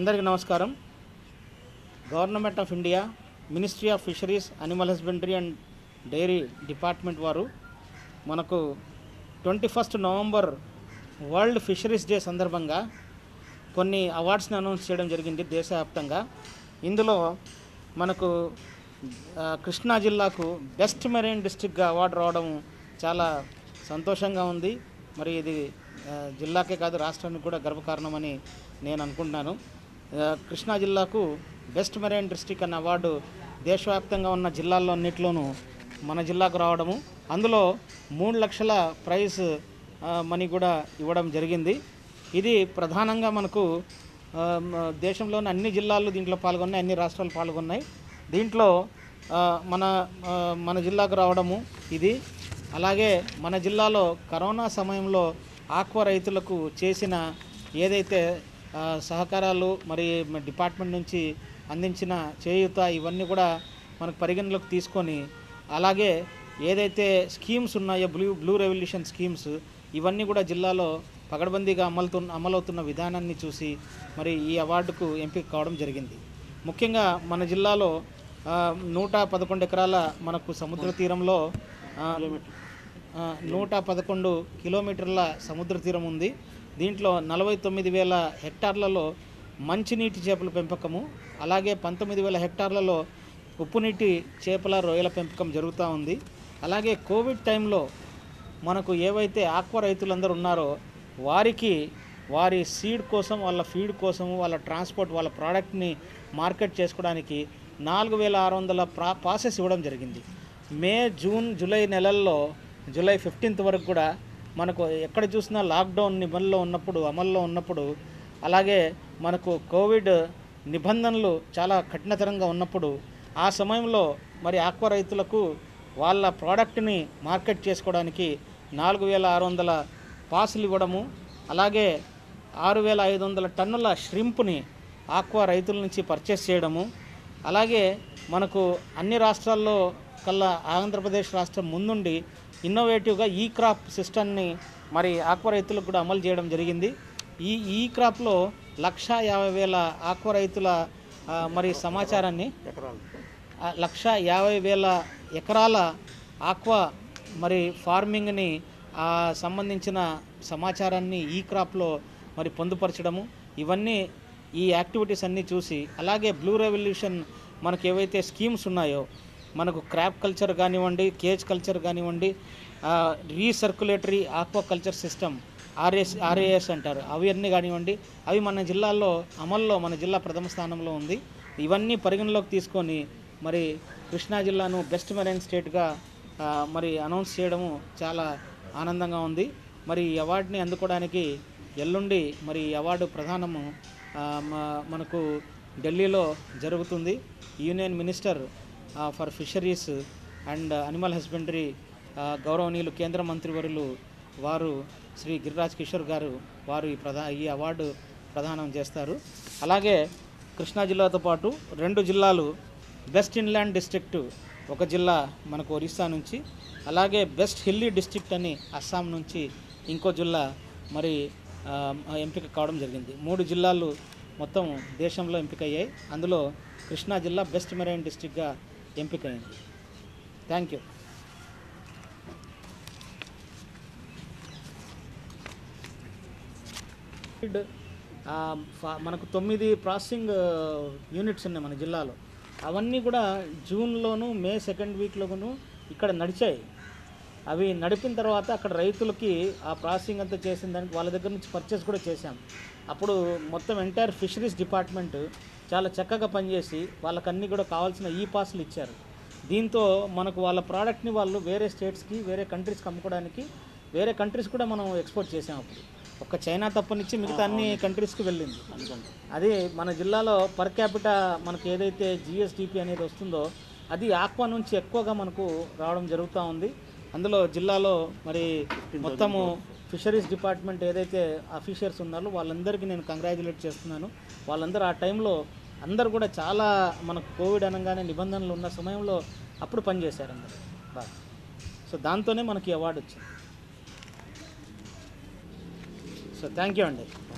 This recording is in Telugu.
అందరికీ నమస్కారం government of India ministry of fisheries animal husbandry and dairy department వారు మనకు twenty first November world fisheries day సందర్భంగా కొన్ని అవార్డ్స్ని అనౌన్స్ చేయడం జరిగింది దేశవ్యాప్తంగా ఇందులో మనకు ఆ, కృష్ణా జిల్లాకు బెస్ట్ మెరైన్ డిస్ట్రిక్ట్గా అవార్డు రావడం చాలా సంతోషంగా ఉంది మరి ఇది ఆ, జిల్లాకే కాదు రాష్ట్రానికి కూడా గర్వకారణమని నేను అనుకుంటున్నాను ఆ, కృష్ణా జిల్లాకు బెస్ట్ మెరైన్ డిస్ట్రిక్ట్ అనే అవార్డు దేశవ్యాప్తంగా ఉన్న జిల్లాల్లో అన్నింటిలోనూ మన జిల్లాకు రావడము అందులో మూడు లక్షల ప్రైజ్ ఆ, మనీ కూడా ఇవ్వడం జరిగింది ఇది ప్రధానంగా మనకు ఆ, మ- దేశంలోని అన్ని జిల్లాలు దీంట్లో పాల్గొన్నాయి అన్ని రాష్ట్రాలు పాల్గొన్నాయి దీంట్లో ఆ, మన ఆ, మన జిల్లాకు రావడము ఇది అలాగే మన జిల్లాలో కరోనా సమయంలో ఆక్వా రైతులకు చేసిన ఏదైతే ఆ, సహకారాలు మరి మ- డిపార్ట్మెంట్ నుంచి అందించిన చేయూత ఇవన్నీ కూడా మనకు పరిగణలోకి తీసుకొని అలాగే ఏదైతే స్కీమ్స్ ఉన్నాయో బ్లూ బ్లూ రెవల్యూషన్ స్కీమ్స్ ఇవన్నీ కూడా జిల్లాలో పగడబందీగా అమలుతు అమలవుతున్న విధానాన్ని చూసి మరి ఈ అవార్డుకు ఎంపిక కావడం జరిగింది ముఖ్యంగా మన జిల్లాలో ఆ, నూట పదకొండు ఎకరాల మనకు సముద్ర తీరంలో ఆ, ఆ, నూట పదకొండు కిలోమీటర్ల సముద్ర తీరం ఉంది దీంట్లో నలభై తొమ్మిది వేల హెక్టార్లలో మంచినీటి చేపల పెంపకము అలాగే పంతొమ్మిది వేల హెక్టార్లలో ఉప్పునీటి చేపల రొయ్యల పెంపకం జరుగుతూ ఉంది అలాగే కోవిడ్ టైంలో మనకు ఏవైతే ఆక్వా రైతులందరూ ఉన్నారో వారికి వారి సీడ్ కోసం వాళ్ళ ఫీడ్ కోసం వాళ్ళ ట్రాన్స్పోర్ట్ వాళ్ళ ప్రోడక్ట్ని మార్కెట్ చేసుకోవడానికి నాలుగు వేల ఆరు వందల ప్రా పాసెస్ ఇవ్వడం జరిగింది మే జూన్ జూలై నెలల్లో జూలై ఫిఫ్టీన్త్ వరకు కూడా మనకు ఎక్కడ చూసినా లాక్డౌన్ నిబంధనలో ఉన్నప్పుడు అమల్లో ఉన్నప్పుడు అలాగే మనకు కోవిడ్ నిబంధనలు చాలా కఠినతరంగా ఉన్నప్పుడు ఆ సమయంలో మరి ఆక్వా రైతులకు వాళ్ళ ప్రోడక్ట్ని మార్కెట్ చేసుకోవడానికి నాలుగు వేల ఆరు వందల పాసులు ఇవ్వడము అలాగే ఆరు వేల ఐదు వందల టన్నుల ష్రింప్ని ఆక్వా రైతుల నుంచి పర్చేస్ చేయడము అలాగే మనకు అన్ని రాష్ట్రాల్లో కల్లా ఆంధ్రప్రదేశ్ రాష్ట్రం ముందుండి ఇన్నోవేటివ్గా ఈ క్రాప్ సిస్టమ్ని మరి ఆక్వా రైతులకు కూడా అమలు చేయడం జరిగింది ఈ ఈ క్రాప్లో లక్ష యాభై వేల ఆక్వా రైతుల ఆ, మరి సమాచారాన్ని ఆ, లక్ష యాభై వేల ఎకరాల ఆక్వా మరి ఫార్మింగ్ని ఆ, సంబంధించిన సమాచారాన్ని ఈ క్రాప్లో మరి పొందుపరచడము ఇవన్నీ ఈ యాక్టివిటీస్ అన్నీ చూసి అలాగే బ్లూ రెవల్యూషన్ మనకు ఏవైతే స్కీమ్స్ ఉన్నాయో మనకు క్రాప్ కల్చర్ కానివ్వండి కేజ్ కల్చర్ కానివ్వండి recirculatory aquaculture system RS RAS అంటారు అవన్నీ కానివ్వండి అవి మన జిల్లాలో అమల్లో మన జిల్లా ప్రథమ స్థానంలో ఉంది ఇవన్నీ పరిగణలోకి తీసుకొని మరి కృష్ణా జిల్లాను బెస్ట్ మెరైన్ స్టేట్గా ఆ, మరి అనౌన్స్ చేయడము చాలా ఆనందంగా ఉంది మరి ఈ అవార్డుని అందుకోవడానికి ఎల్లుండి మరి ఈ అవార్డు ప్రధానము ఆ, మ- మనకు ఢిల్లీలో జరుగుతుంది union minister for fisheries and animal husbandry గౌరవనీయులు కేంద్ర మంత్రివర్యులు వారు శ్రీ గిరిరాజ్ కిషోర్ గారు వారు ఈ ప్రధా ఈ అవార్డు ప్రదానం చేస్తారు అలాగే కృష్ణా జిల్లాతో పాటు రెండు జిల్లాలు బెస్ట్ ఇన్లాండ్ డిస్ట్రిక్ట్ ఒక జిల్లా మనకు ఒరిస్సా నుంచి అలాగే బెస్ట్ హిల్లీ డిస్ట్రిక్ట్ అని అస్సాం నుంచి ఇంకో జిల్లా మరి ఆ, ఎంపిక కావడం జరిగింది మూడు జిల్లాలు మొత్తం దేశంలో ఎంపికయ్యాయి అందులో కృష్ణా జిల్లా బెస్ట్ మెరైన్ డిస్ట్రిక్ట్గా ఎంపికైంది థ్యాంక్ యూ ఆ, ఫా- మనకు తొమ్మిది ప్రాసెసింగ్ యూనిట్స్ ఉన్నాయి మన జిల్లాలో అవన్నీ కూడా జూన్లోను మే సెకండ్ వీక్లోను ఇక్కడ నడిచాయి అవి నడిపిన తర్వాత అక్కడ రైతులకి ఆ ప్రాసెసింగ్ అంతా చేసిన దానికి వాళ్ళ దగ్గర నుంచి పర్చేస్ కూడా చేశాం అప్పుడు మొత్తం ఎంటైర్ ఫిషరీస్ డిపార్ట్మెంట్ చాలా చక్కగా పనిచేసి వాళ్ళకన్నీ కూడా కావాల్సిన ఈ పాస్లు ఇచ్చారు దీంతో మనకు వాళ్ళ ప్రోడక్ట్ని వాళ్ళు వేరే స్టేట్స్కి వేరే కంట్రీస్కి అమ్ముకోవడానికి వేరే కంట్రీస్ కూడా మనం ఎక్స్పోర్ట్ చేసాం అప్పుడు ఒక్క చైనా తప్పనిచ్చి మిగతా అన్ని కంట్రీస్కి వెళ్ళింది అది మన జిల్లాలో పర్ క్యాపిటా మనకు ఏదైతే జిఎస్డిపి అనేది వస్తుందో అది ఆక్వా నుంచి ఎక్కువగా మనకు రావడం జరుగుతూ ఉంది అందులో జిల్లాలో మరి మొత్తము ఫిషరీస్ డిపార్ట్మెంట్ ఏదైతే అఫీషియర్స్ ఉన్నారో వాళ్ళందరికీ నేను కంగ్రాచులేట్ చేస్తున్నాను వాళ్ళందరూ ఆ టైంలో అందరూ కూడా చాలా మనకు కోవిడ్ అనగానే నిబంధనలు ఉన్న సమయంలో అప్పుడు పనిచేశారు అందరూ బాగా సో దాంతోనే మనకి అవార్డు వచ్చింది సో థ్యాంక్ యూ అండి